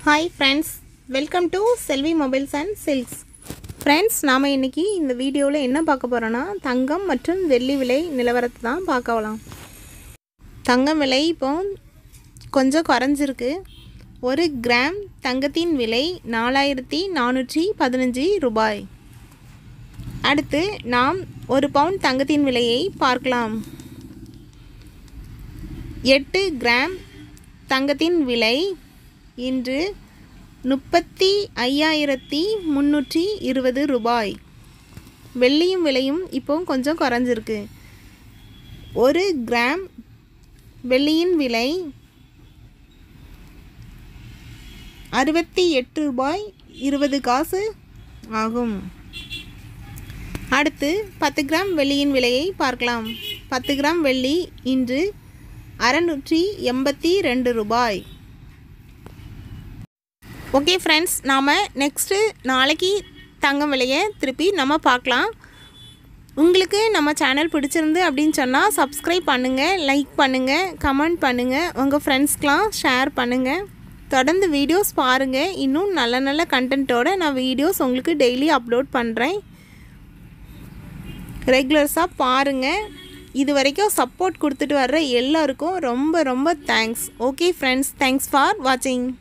hi friends welcome to Selvi mobiles and silks friends நாம் இன்றைக்கி இந்த வீடியோவில் என்ன பார்க்க போகிறோன்னா தங்கம் மற்றும் வெள்ளி விலை நிலவரத்தை தான் பார்க்கலாம் தங்கம் விலை இப்போ கொஞ்சம் குறைஞ்சிருக்கு ஒரு கிராம் தங்கத்தின் விலை நாலாயிரத்தி நானூற்றி பதினஞ்சு ரூபாய் அடுத்து நாம் ஒரு பவுன் தங்கத்தின் விலையை பார்க்கலாம் எட்டு கிராம் தங்கத்தின் விலை இன்று முப்பத்தி ஐயாயிரத்தி முந்நூற்றி இருபது ரூபாய் வெள்ளியும் விலையும் இப்போ கொஞ்சம் குறைஞ்சிருக்கு ஒரு கிராம் வெள்ளியின் விலை அறுபத்தி எட்டு ரூபாய் இருபது காசு ஆகும் அடுத்து பத்து கிராம் வெள்ளியின் விலையை பார்க்கலாம் பத்து கிராம் வெள்ளி இன்று அறநூற்றி எண்பத்தி ரெண்டு ரூபாய் ஓகே ஃப்ரெண்ட்ஸ் நாம் நெக்ஸ்ட்டு நாளைக்கு தங்கம் விலையை திருப்பி நம்ம பார்க்கலாம் உங்களுக்கு நம்ம சேனல் பிடிச்சிருந்து அப்படின்னு சொன்னால் சப்ஸ்கிரைப் பண்ணுங்கள் லைக் பண்ணுங்கள் கமெண்ட் பண்ணுங்கள் உங்கள் ஃப்ரெண்ட்ஸ்க்கெலாம் ஷேர் பண்ணுங்கள் தொடர்ந்து வீடியோஸ் பாருங்கள் இன்னும் நல்ல நல்ல கண்டென்ட்டோடு நான் வீடியோஸ் உங்களுக்கு டெய்லி அப்லோட் பண்ணுறேன் ரெகுலர்ஸாக பாருங்கள் இது வரைக்கும் சப்போர்ட் கொடுத்துட்டு வர்ற எல்லாருக்கும் ரொம்ப ரொம்ப thanks okay friends thanks for வாட்சிங்